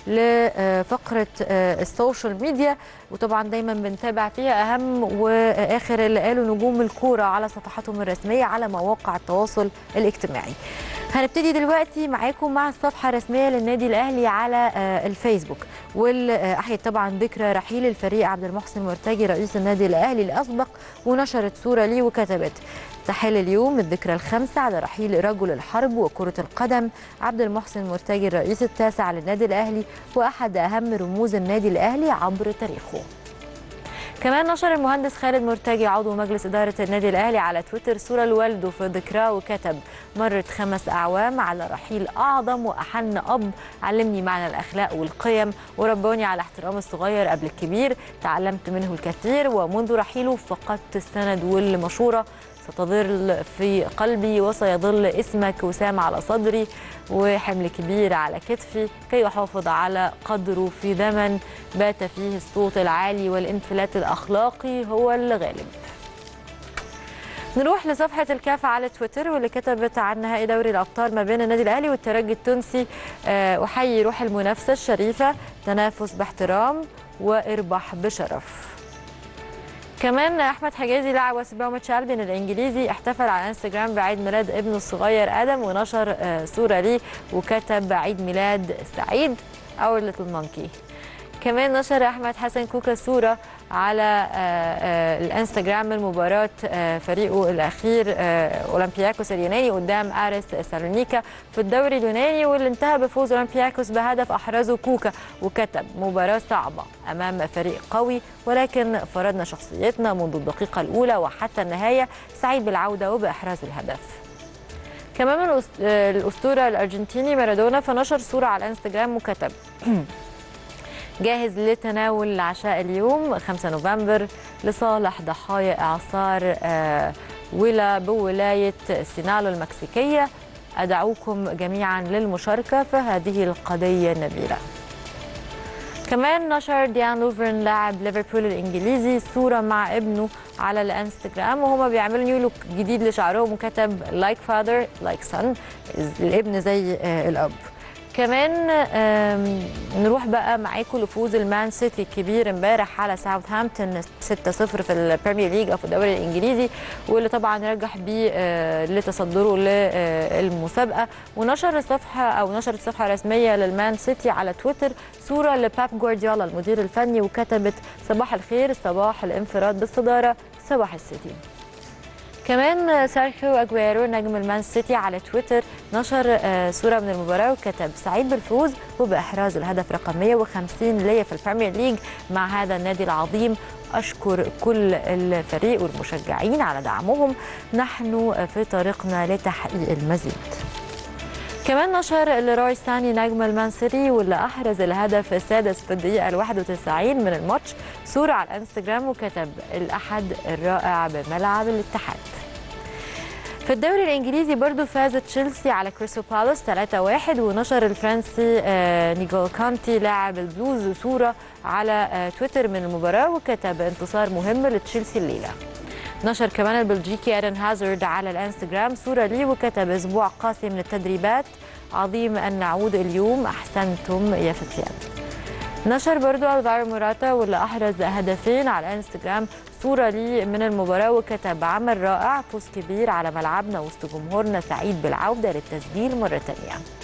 لفقره السوشيال ميديا وطبعا دايما بنتابع فيها اهم واخر اللي قالوا نجوم الكوره على صفحاتهم الرسميه على مواقع التواصل الاجتماعي هنبتدي دلوقتي معاكم مع الصفحه الرسميه للنادي الاهلي على الفيسبوك واللي احيت طبعا ذكرى رحيل الفريق عبد المحسن مرتجي رئيس النادي الاهلي الاسبق ونشرت صوره ليه وكتبت تحل اليوم الذكرى الخامسة على رحيل رجل الحرب وكرة القدم عبد المحسن مرتجي الرئيس التاسع للنادي الأهلي وأحد أهم رموز النادي الأهلي عبر تاريخه كمان نشر المهندس خالد مرتجي عضو مجلس إدارة النادي الأهلي على تويتر صورة لوالده في ذكراه وكتب مرت خمس أعوام على رحيل أعظم وأحن أب علمني معنى الأخلاق والقيم ورباني على احترام الصغير قبل الكبير تعلمت منه الكثير ومنذ رحيله فقدت السند والمشورة ستظل في قلبي وسيظل اسمك وسام على صدري وحمل كبير على كتفي كي أحافظ على قدره في زمن بات فيه الصوت العالي والانفلات الأخلاقي هو الغالب نروح لصفحة الكاف على تويتر واللي كتبت عن نهائي دوري الأبطال ما بين النادي الأهلي والترجي التونسي أحيي روح المنافسة الشريفة تنافس باحترام واربح بشرف كمان احمد حجازي لاعب وست بروميتش البين الانجليزي احتفل على انستجرام بعيد ميلاد ابنه الصغير ادم ونشر صوره ليه وكتب عيد ميلاد سعيد اور ليتل مونكي كمان نشر احمد حسن كوكا صوره على الانستجرام من مباراه فريقه الاخير اولمبياكوس اليوناني قدام ارس سالونيكا في الدوري اليوناني واللي انتهى بفوز اولمبياكوس بهدف احرزه كوكا وكتب مباراه صعبه امام فريق قوي ولكن فرضنا شخصيتنا منذ الدقيقه الاولى وحتى النهايه سعيد بالعوده وباحراز الهدف كمان من الاسطوره الارجنتيني مارادونا فنشر صوره على الانستجرام وكتب جاهز لتناول عشاء اليوم 5 نوفمبر لصالح ضحايا إعصار ويلا بولاية سينالو المكسيكية أدعوكم جميعا للمشاركة في هذه القضية النبيلة كمان نشر ديان لوفرن لاعب ليفربول الإنجليزي صورة مع ابنه على الانستجرام وهما بيعملوا نيو لوك جديد لشعرهم وكتب لايك فاذر لايك سون الابن زي الأب كمان نروح بقى معاكم لفوز المان سيتي الكبير امبارح على ساوثهامبتون 6-0 في البريمير ليج او في الدوري الانجليزي واللي طبعا رجح بيه لتصدره للمسابقه ونشر الصفحه او نشرت صفحه رسميه للمان سيتي على تويتر صوره لباب جوارديولا المدير الفني وكتبت صباح الخير صباح الانفراد بالصداره صباح السيتي كمان سيرخيو اجويرو نجم المان سيتي على تويتر نشر صوره من المباراه وكتب سعيد بالفوز وباحراز الهدف رقم 150 ليا في البريمير ليج مع هذا النادي العظيم اشكر كل الفريق والمشجعين على دعمهم نحن في طريقنا لتحقيق المزيد كمان نشر لروي ساني نجم المان سيتي واللي احرز الهدف السادس في الدقيقه ال 91 من الماتش صوره على الانستجرام وكتب الاحد الرائع بملعب الاتحاد في الدوري الانجليزي برضو فاز تشيلسي على كريستال بالاس 3-1 ونشر الفرنسي نيجول كانتي لاعب البلوز صوره على تويتر من المباراه وكتب انتصار مهم لتشيلسي الليله نشر كمان البلجيكي ايرن هازارد على الانستجرام صوره ليه وكتب اسبوع قاسي من التدريبات عظيم ان نعود اليوم احسنتم يا فتيان نشر برضو الفارو موراتا واللي احرز هدفين على الانستجرام صوره ليه من المباراه وكتب عمل رائع فوز كبير على ملعبنا وسط جمهورنا سعيد بالعوده للتسجيل مره ثانيه